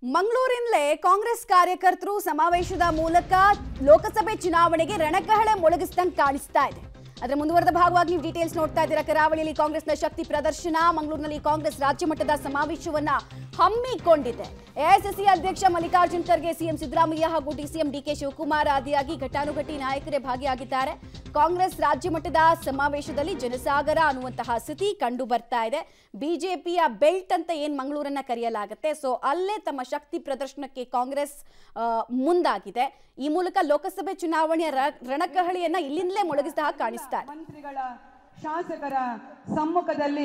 ಮಂಗಳೂರಿನಲ್ಲೇ ಕಾಂಗ್ರೆಸ್ ಕಾರ್ಯಕರ್ತರು ಸಮಾವೇಶದ ಮೂಲಕ ಲೋಕಸಭೆ ಚುನಾವಣೆಗೆ ರಣಕಹಳೆ ಮೊಳಗಿಸಿದಂಗೆ ಕಾಣಿಸ್ತಾ ಇದೆ ಅದರ ಮುಂದುವರೆದ ಭಾಗವಾಗಿ ನೀವು ಡೀಟೇಲ್ಸ್ ನೋಡ್ತಾ ಇದ್ದೀರಾ ಕರಾವಳಿಯಲ್ಲಿ ಕಾಂಗ್ರೆಸ್ನ ಶಕ್ತಿ ಪ್ರದರ್ಶನ ಮಂಗಳೂರಿನಲ್ಲಿ ಕಾಂಗ್ರೆಸ್ ರಾಜ್ಯ ಮಟ್ಟದ ಸಮಾವೇಶವನ್ನ ಹಮ್ಮಿಕೊಂಡಿದೆ ಎಐಸಿಸಿ ಅಧ್ಯಕ್ಷ ಮಲ್ಲಿಕಾರ್ಜುನ್ ಖರ್ಗೆ ಸಿಎಂ ಸಿದ್ದರಾಮಯ್ಯ ಹಾಗೂ ಡಿಸಿಎಂ ಡಿಕೆ ಶಿವಕುಮಾರ್ ಆದಿಯಾಗಿ ಘಟಾನುಘಟಿ ನಾಯಕರೇ ಭಾಗಿಯಾಗಿದ್ದಾರೆ ಕಾಂಗ್ರೆಸ್ ರಾಜ್ಯ ಮಟ್ಟದ ಸಮಾವೇಶದಲ್ಲಿ ಜನಸಾಗರ ಅನ್ನುವಂತಹ ಸ್ಥಿತಿ ಕಂಡು ಬರ್ತಾ ಇದೆ ಬಿಜೆಪಿಯ ಬೆಲ್ಟ್ ಅಂತ ಏನ್ ಮಂಗಳೂರನ್ನ ಕರೆಯಲಾಗುತ್ತೆ ಸೊ ಅಲ್ಲೇ ತಮ್ಮ ಶಕ್ತಿ ಪ್ರದರ್ಶನಕ್ಕೆ ಕಾಂಗ್ರೆಸ್ ಆ, ಮುಂದಾಗಿದೆ ಈ ಮೂಲಕ ಲೋಕಸಭೆ ಚುನಾವಣೆಯ ರ- ರಣಕಹಳಿಯನ್ನ ಇಲ್ಲಿಂದಲೇ ಮೊಳಗಿಸಿದ ಹಾಗೆ ಕಾಣಿಸ್ತಾ ಇದೆ ಮಂತ್ರಿಗಳ ಶಾಸಕರ ಸಮ್ಮುಖದಲ್ಲಿ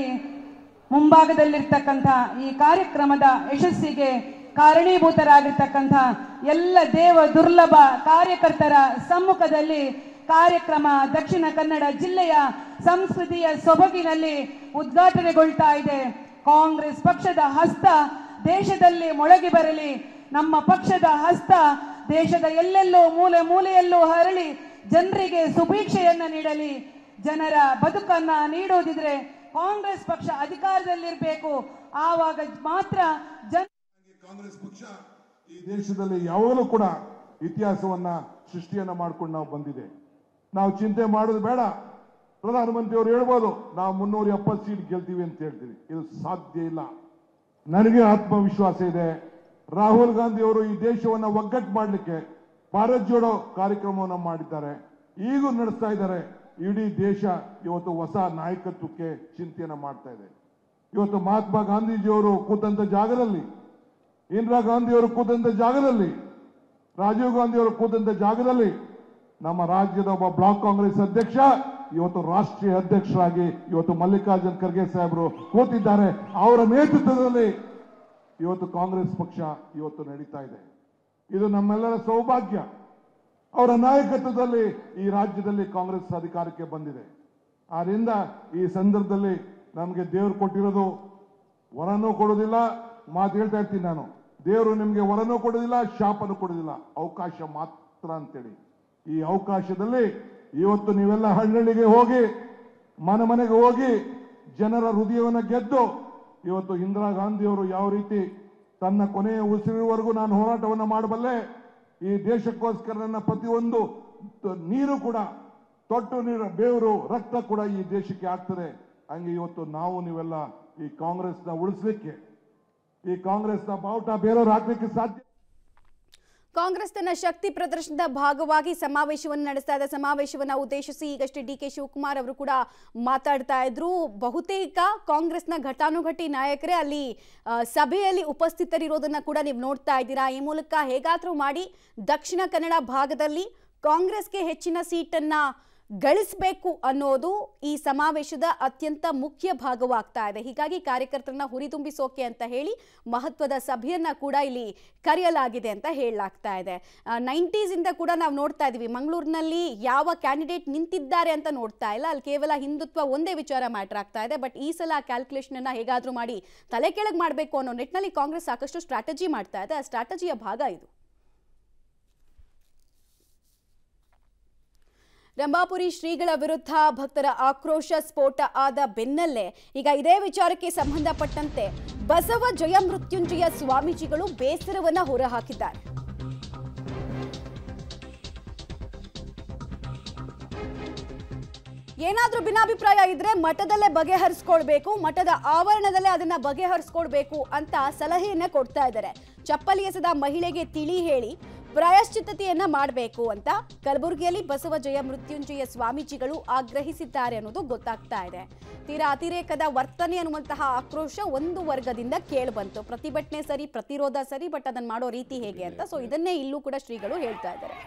ಮುಂಭಾಗದಲ್ಲಿರ್ತಕ್ಕಂಥ ಈ ಕಾರ್ಯಕ್ರಮದ ಯಶಸ್ಸಿಗೆ ಕಾರಣೀಭೂತರಾಗಿರ್ತಕ್ಕಂಥ ಎಲ್ಲ ದೇವ ದುರ್ಲಭ ಕಾರ್ಯಕರ್ತರ ಸಮ್ಮುಖದಲ್ಲಿ ಕಾರ್ಯಕ್ರಮ ದಕ್ಷಿಣ ಕನ್ನಡ ಜಿಲ್ಲೆಯ ಸಂಸ್ಕೃತಿಯ ಸೊಬಗಿನಲ್ಲಿ ಉದ್ಘಾಟನೆಗೊಳ್ತಾ ಇದೆ ಕಾಂಗ್ರೆಸ್ ಪಕ್ಷದ ಹಸ್ತ ದೇಶದಲ್ಲಿ ಮೊಳಗಿ ಬರಲಿ ನಮ್ಮ ಪಕ್ಷದ ಹಸ್ತ ದೇಶದ ಎಲ್ಲೆಲ್ಲೂ ಮೂಲೆ ಮೂಲೆಯಲ್ಲೂ ಹರಳಿ ಜನರಿಗೆ ಸುಭೀಕ್ಷೆಯನ್ನ ನೀಡಲಿ ಜನರ ಬದುಕನ್ನ ನೀಡುವುದಿದ್ರೆ ಕಾಂಗ್ರೆಸ್ ಪಕ್ಷ ಅಧಿಕಾರದಲ್ಲಿರ್ಬೇಕು ಆವಾಗ ಮಾತ್ರ ಜನ ಕಾಂಗ್ರೆಸ್ ಪಕ್ಷ ಈ ದೇಶದಲ್ಲಿ ಯಾವಾಗಲೂ ಕೂಡ ಇತಿಹಾಸವನ್ನ ಸೃಷ್ಟಿಯನ್ನ ಮಾಡ್ಕೊಂಡು ನಾವು ಬಂದಿದೆ ನಾವು ಚಿಂತೆ ಮಾಡೋದು ಬೇಡ ಪ್ರಧಾನಮಂತ್ರಿ ಅವರು ಹೇಳ್ಬೋದು ನಾವು ಮುನ್ನೂರ ಎಪ್ಪತ್ತು ಸೀಟ್ ಗೆಲ್ತೀವಿ ಅಂತ ಹೇಳ್ತೀವಿ ಇದು ಸಾಧ್ಯ ಇಲ್ಲ ನನಗೆ ಆತ್ಮವಿಶ್ವಾಸ ಇದೆ ರಾಹುಲ್ ಗಾಂಧಿ ಅವರು ಈ ದೇಶವನ್ನ ಒಗ್ಗಟ್ಟು ಮಾಡಲಿಕ್ಕೆ ಭಾರತ್ ಜೋಡೋ ಕಾರ್ಯಕ್ರಮವನ್ನು ಮಾಡಿದ್ದಾರೆ ಈಗೂ ನಡೆಸ್ತಾ ಇದ್ದಾರೆ ಇಡೀ ದೇಶ ಇವತ್ತು ಹೊಸ ನಾಯಕತ್ವಕ್ಕೆ ಚಿಂತೆಯನ್ನ ಮಾಡ್ತಾ ಇದೆ ಇವತ್ತು ಮಹಾತ್ಮ ಗಾಂಧೀಜಿಯವರು ಕೂತಂತ ಜಾಗದಲ್ಲಿ ಇಂದಿರಾ ಗಾಂಧಿ ಅವರು ಕೂತಂತ ಜಾಗದಲ್ಲಿ ರಾಜೀವ್ ಗಾಂಧಿ ಅವರು ಕೂತಂತ ಜಾಗದಲ್ಲಿ ನಮ್ಮ ರಾಜ್ಯದ ಒಬ್ಬ ಬ್ಲಾಕ್ ಕಾಂಗ್ರೆಸ್ ಅಧ್ಯಕ್ಷ ಇವತ್ತು ರಾಷ್ಟ್ರೀಯ ಅಧ್ಯಕ್ಷರಾಗಿ ಇವತ್ತು ಮಲ್ಲಿಕಾರ್ಜುನ್ ಖರ್ಗೆ ಸಾಹೇಬರು ಕೂತಿದ್ದಾರೆ ಅವರ ನೇತೃತ್ವದಲ್ಲಿ ಇವತ್ತು ಕಾಂಗ್ರೆಸ್ ಪಕ್ಷ ಇವತ್ತು ನಡೀತಾ ಇದೆ ಇದು ನಮ್ಮೆಲ್ಲರ ಸೌಭಾಗ್ಯ ಅವರ ನಾಯಕತ್ವದಲ್ಲಿ ಈ ರಾಜ್ಯದಲ್ಲಿ ಕಾಂಗ್ರೆಸ್ ಅಧಿಕಾರಕ್ಕೆ ಬಂದಿದೆ ಆದ್ರಿಂದ ಈ ಸಂದರ್ಭದಲ್ಲಿ ನಮಗೆ ದೇವರು ಕೊಟ್ಟಿರೋದು ವರನೂ ಕೊಡೋದಿಲ್ಲ ಮಾತು ಹೇಳ್ತಾ ಇರ್ತೀನಿ ನಾನು ದೇವರು ನಿಮಗೆ ವರನೂ ಕೊಡೋದಿಲ್ಲ ಶಾಪನೂ ಕೊಡೋದಿಲ್ಲ ಅವಕಾಶ ಮಾತ್ರ ಅಂತೇಳಿ ಈ ಅವಕಾಶದಲ್ಲಿ ಇವತ್ತು ನೀವೆಲ್ಲ ಹಳ್ಳಿಗೆ ಹೋಗಿ ಮನೆ ಮನೆಗೆ ಹೋಗಿ ಜನರ ಹೃದಯವನ್ನು ಗೆದ್ದು ಇವತ್ತು ಇಂದಿರಾ ಗಾಂಧಿಯವರು ಯಾವ ರೀತಿ ತನ್ನ ಕೊನೆಯ ಉಸಿರುವರೆಗೂ ನಾನು ಹೋರಾಟವನ್ನು ಮಾಡಬಲ್ಲೆ ಈ ದೇಶಕ್ಕೋಸ್ಕರ ನನ್ನ ಪ್ರತಿಯೊಂದು ತ- ನೀರು ಕೂಡ ತೊಟ್ಟು ನೀರು ಬೇವರು ರಕ್ತ ಕೂಡ ಈ ದೇಶಕ್ಕೆ ಆಗ್ತದೆ ಹಂಗೆ ಇವತ್ತು ನಾವು ನೀವೆಲ್ಲ ಈ ಕಾಂಗ್ರೆಸ್ನ ಉಳಿಸ್ಲಿಕ್ಕೆ ಈ ಕಾಂಗ್ರೆಸ್ನ ಬಾವುಟ ಬೇರೆಯವ್ರು ಹಾಕ್ಲಿಕ್ಕೆ ಸಾಧ್ಯ ಕಾಂಗ್ರೆಸ್ ತನ್ನ ಶಕ್ತಿ ಪ್ರದರ್ಶನದ ಭಾಗವಾಗಿ ಸಮಾವೇಶವನ್ನು ನಡೆಸ್ತಾ ಇದೆ ಸಮಾವೇಶವನ್ನು ಉದ್ದೇಶಿಸಿ ಈಗಷ್ಟೇ ಡಿ ಕೆ ಶಿವಕುಮಾರ್ ಅವರು ಕೂಡ ಮಾತಾಡ್ತಾ ಇದ್ರು ಬಹುತೇಕ ಕಾಂಗ್ರೆಸ್ನ ಘಟಾನುಘಟಿ ನಾಯಕರೇ ಅಲ್ಲಿ ಆ, ಸಭೆಯಲ್ಲಿ ಉಪಸ್ಥಿತರಿರೋದನ್ನ ಕೂಡ ನೀವು ನೋಡ್ತಾ ಇದ್ದೀರಾ ಈ ಮೂಲಕ ಹೇಗಾದ್ರೂ ಮಾಡಿ ದಕ್ಷಿಣ ಕನ್ನಡ ಭಾಗದಲ್ಲಿ ಕಾಂಗ್ರೆಸ್ಗೆ ಹೆಚ್ಚಿನ ಸೀಟನ್ನ ಗಳಿಸಬೇಕು ಅನ್ನೋದು ಈ ಸಮಾವೇಶದ ಅತ್ಯಂತ ಮುಖ್ಯ ಭಾಗವಾಗ್ತಾ ಇದೆ ಹೀಗಾಗಿ ಕಾರ್ಯಕರ್ತರನ್ನ ಹುರಿದುಂಬಿಸೋಕೆ ಅಂತ ಹೇಳಿ ಮಹತ್ವದ ಸಭೆಯನ್ನ ಕೂಡ ಇಲ್ಲಿ ಕರೆಯಲಾಗಿದೆ ಅಂತ ಹೇಳಲಾಗ್ತಾ ಇದೆ ನೈಂಟೀಸ್ ಇಂದ ಕೂಡ ನಾವು ನೋಡ್ತಾ ಇದೀವಿ ಮಂಗಳೂರಿನಲ್ಲಿ ಯಾವ ಕ್ಯಾಂಡಿಡೇಟ್ ನಿಂತಿದ್ದಾರೆ ಅಂತ ನೋಡ್ತಾ ಇಲ್ಲ ಅಲ್ಲಿ ಕೇವಲ ಹಿಂದುತ್ವ ಒಂದೇ ವಿಚಾರ ಮ್ಯಾಟರ್ ಆಗ್ತಾ ಇದೆ ಬಟ್ ಈ ಸಲ ಕ್ಯಾಲ್ಕುಲೇಷನ್ ಅನ್ನ ಹೇಗಾದ್ರೂ ಮಾಡಿ ತಲೆ ಕೆಳಗೆ ಮಾಡಬೇಕು ಅನ್ನೋ ನಿಟ್ಟಿನಲ್ಲಿ ಕಾಂಗ್ರೆಸ್ ಸಾಕಷ್ಟು ಸ್ಟ್ರಾಟಜಿ ಮಾಡ್ತಾ ಇದೆ ಆ ಸ್ಟ್ರಾಟಜಿಯ ಭಾಗ ಇದು ರಂಭಾಪುರಿ ಶ್ರೀಗಳ ವಿರುದ್ಧ ಭಕ್ತರ ಆಕ್ರೋಶ ಸ್ಫೋಟ ಆದ ಬೆನ್ನಲ್ಲೇ ಈಗ ಇದೇ ವಿಚಾರಕ್ಕೆ ಸಂಬಂಧಪಟ್ಟಂತೆ ಬಸವ ಜಯ ಮೃತ್ಯುಂಜಯ ಸ್ವಾಮೀಜಿಗಳು ಬೇಸರವನ್ನ ಹೊರಹಾಕಿದ್ದಾರೆ ಏನಾದ್ರೂ ಭಿನ್ನಾಭಿಪ್ರಾಯ ಇದ್ರೆ ಮಠದಲ್ಲೇ ಬಗೆಹರಿಸ್ಕೊಳ್ಬೇಕು ಮಠದ ಆವರಣದಲ್ಲೇ ಅದನ್ನ ಬಗೆಹರಿಸ್ಕೊಳ್ಬೇಕು ಅಂತ ಸಲಹೆಯನ್ನ ಕೊಡ್ತಾ ಇದ್ದಾರೆ ಚಪ್ಪಲಿ ಎಸೆದ ಮಹಿಳೆಗೆ ತಿಳಿ ಹೇಳಿ ಪ್ರಾಯಶ್ಚಿತ್ತತೆಯನ್ನ ಮಾಡಬೇಕು ಅಂತ ಕಲಬುರಗಿಯಲ್ಲಿ ಬಸವ ಜಯ ಮೃತ್ಯುಂಜಯ ಸ್ವಾಮೀಜಿಗಳು ಆಗ್ರಹಿಸಿದ್ದಾರೆ ಅನ್ನೋದು ಗೊತ್ತಾಗ್ತಾ ಇದೆ ತೀರಾ ಅತಿರೇಕದ ವರ್ತನೆ ಅನ್ನುವಂತಹ ಆಕ್ರೋಶ ಒಂದು ವರ್ಗದಿಂದ ಕೇಳಿಬಂತು ಪ್ರತಿಭಟನೆ ಸರಿ ಪ್ರತಿರೋಧ ಸರಿ ಬಟ್ ಅದನ್ನ ಮಾಡೋ ರೀತಿ ಹೇಗೆ ಅಂತ ಸೊ ಇದನ್ನೇ ಇಲ್ಲೂ ಕೂಡ ಶ್ರೀಗಳು ಹೇಳ್ತಾ ಇದ್ದಾರೆ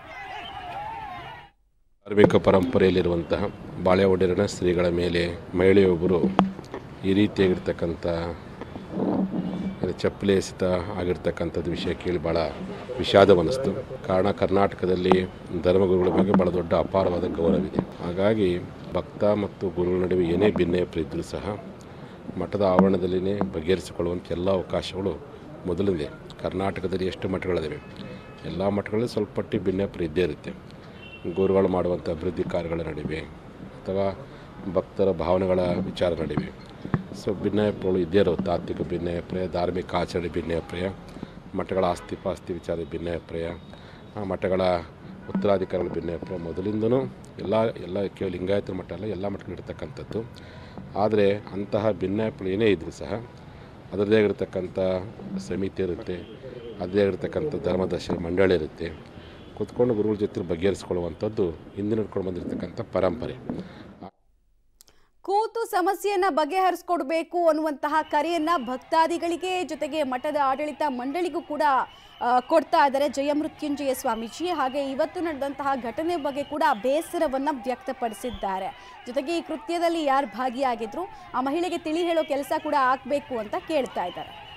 ಧಾರ್ಮಿಕ ಪರಂಪರೆಯಲ್ಲಿರುವಂತಹ ಬಾಳೆಹೊಡೆರನ ಶ್ರೀಗಳ ಮೇಲೆ ಮಹಿಳೆಯೊಬ್ಬರು ಈ ರೀತಿಯಾಗಿರ್ತಕ್ಕಂಥ ಅದು ಚಪ್ಪಲಿ ಎಸೆತ ಆಗಿರ್ತಕ್ಕಂಥದ್ದು ವಿಷಯ ಕೇಳಿ ಭಾಳ ವಿಷಾದವನ್ನಿಸ್ತು ಕಾರಣ ಕರ್ನಾಟಕದಲ್ಲಿ ಧರ್ಮಗುರುಗಳ ಬಗ್ಗೆ ಭಾಳ ದೊಡ್ಡ ಅಪಾರವಾದ ಗೌರವವಿದೆ ಹಾಗಾಗಿ ಭಕ್ತ ಮತ್ತು ಗುರುಗಳ ನಡುವೆ ಏನೇ ಭಿನ್ನಾಭಿಪ್ರಾಯ ಇದ್ದರೂ ಸಹ ಮಠದ ಆವರಣದಲ್ಲಿನೇ ಬಗೆಹರಿಸಿಕೊಳ್ಳುವಂಥ ಎಲ್ಲ ಅವಕಾಶಗಳು ಮೊದಲಿದೆ ಕರ್ನಾಟಕದಲ್ಲಿ ಎಷ್ಟು ಮಠಗಳಿವೆ ಎಲ್ಲ ಮಠಗಳಲ್ಲಿ ಸ್ವಲ್ಪ ಪಟ್ಟಿ ಭಿನ್ನಾಭಿಪ್ರಾಯ ಇದ್ದೇ ಇರುತ್ತೆ ಗುರುಗಳು ಮಾಡುವಂಥ ಅಭಿವೃದ್ಧಿ ಕಾರ್ಯಗಳ ನಡುವೆ ಅಥವಾ ಭಕ್ತರ ಭಾವನೆಗಳ ವಿಚಾರ ನಡುವೆ ಸೊ ಭಿನ್ನಾಭಿಪ್ರಾಯಗಳು ಇದ್ದೇ ಇರೋ ತಾತ್ವಿಕ ಭಿನ್ನಾಭಿಪ್ರಾಯ ಧಾರ್ಮಿಕ ಆಚರಣೆ ಭಿನ್ನಾಭಿಪ್ರಾಯ ಮಠಗಳ ಆಸ್ತಿ ಪಾಸ್ತಿ ವಿಚಾರದ ಭಿನ್ನಾಭಿಪ್ರಾಯ ಆ ಮಠಗಳ ಉತ್ತರಾಧಿಕಾರಿಗಳ ಭಿನ್ನಾಭಿಪ್ರಾಯ ಮೊದಲಿಂದನೂ ಎಲ್ಲ ಎಲ್ಲ ಕೇವಲ ಲಿಂಗಾಯತರ ಮಠ ಅಲ್ಲ ಎಲ್ಲ ಮಠಗಳಿರ್ತಕ್ಕಂಥದ್ದು ಆದರೆ ಅಂತಹ ಭಿನ್ನಾಭಿಪ್ರಾಯ ಏನೇ ಇದ್ದರೂ ಸಹ ಅದರದೇ ಆಗಿರತಕ್ಕಂಥ ಸಮಿತಿ ಇರುತ್ತೆ ಅದೇ ಆಗಿರತಕ್ಕಂಥ ಧರ್ಮದರ್ಶನ ಮಂಡಳಿ ಇರುತ್ತೆ ಕೂತ್ಕೊಂಡು ಗುರುಗಳ ಜೊತೆ ಬಗೆಹರಿಸ್ಕೊಳ್ಳುವಂಥದ್ದು ಹಿಂದೆ ನಡ್ಕೊಂಡು ಬಂದಿರತಕ್ಕಂಥ ಪರಂಪರೆ ಕೂತು ಸಮಸ್ಯೆಯನ್ನ ಬಗೆಹರಿಸ್ಕೊಡ್ಬೇಕು ಅನ್ನುವಂತಹ ಕರೆಯನ್ನ ಭಕ್ತಾದಿಗಳಿಗೆ ಜೊತೆಗೆ ಮಠದ ಆಡಳಿತ ಮಂಡಳಿಗೂ ಕೂಡ ಆ, ಕೊಡ್ತಾ ಇದ್ದಾರೆ ಜಯಮೃತ್ಯುಂಜಯ ಸ್ವಾಮೀಜಿ ಹಾಗೆ ಇವತ್ತು ನಡೆದಂತಹ ಘಟನೆ ಬಗ್ಗೆ ಕೂಡ ಬೇಸರವನ್ನ ವ್ಯಕ್ತಪಡಿಸಿದ್ದಾರೆ ಜೊತೆಗೆ ಈ ಕೃತ್ಯದಲ್ಲಿ ಯಾರು ಭಾಗಿಯಾಗಿದ್ರು ಆ ಮಹಿಳೆಗೆ ತಿಳಿ ಹೇಳೋ ಕೆಲಸ ಕೂಡ ಆಗ್ಬೇಕು ಅಂತ ಕೇಳ್ತಾ ಇದ್ದಾರೆ